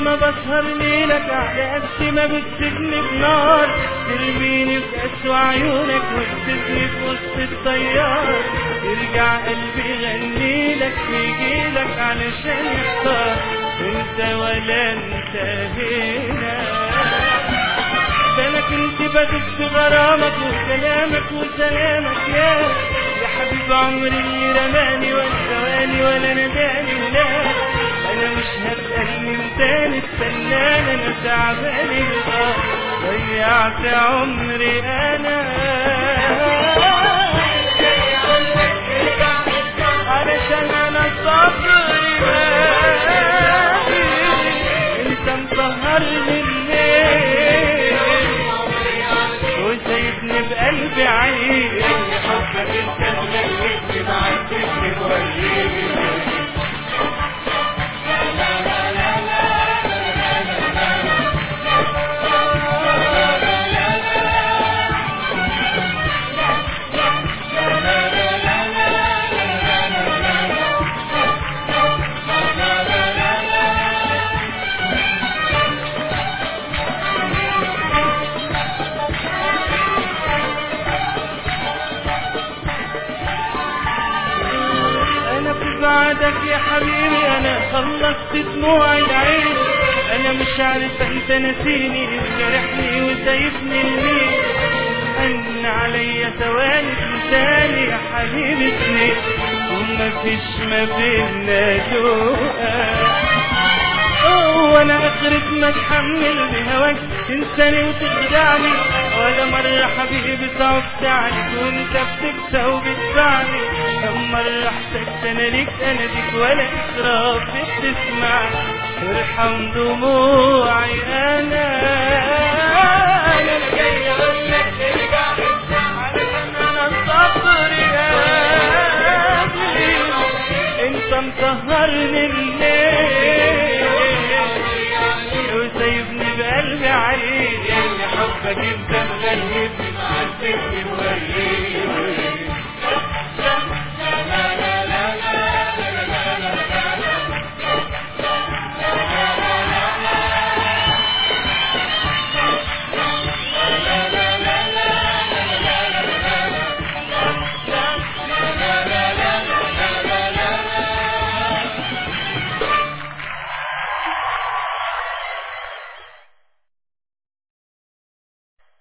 لما بسهر ليلك على قد ما بتسيبني بنار ترميني في أسوأ عيونك وتسيبني في وسط الطيار يرجع قلبي يغني لك ويجيلك علشان يختار انت ولا انت هنا ده انا كنت بدوس في غرامك وكلامك وسلامك يا يا حبيب عمري اللي رماني ولا ثواني ولا نداني ولا انا مش هتألم تاني استناني انا تعباني بقى ضيعت عمري انا علشان انا صبري باقي انت مسهرني الليل وسايبني بقلبي عيب حبك انت اللي معدتني وريني انا في بعدك يا حبيبي انا خلصت دموع العين انا مش عارف انت نسيني وجرحني وسايبني لمين ان عليا ثواني تنساني يا حبيبي سنين وما فيش ما بينا لقاء وانا اخرت ما اتحمل بهواك تنساني وتخدعني ولا مرة حبيبي صعبت عليك وانت بتكسى وبتبعني كم مرة احتجت انا ليك انا ديك ولا اسراف بتسمع ارحم دموعي انا انا جاي اقول لك ارجع علشان انا صبري قبلي انت مسهرني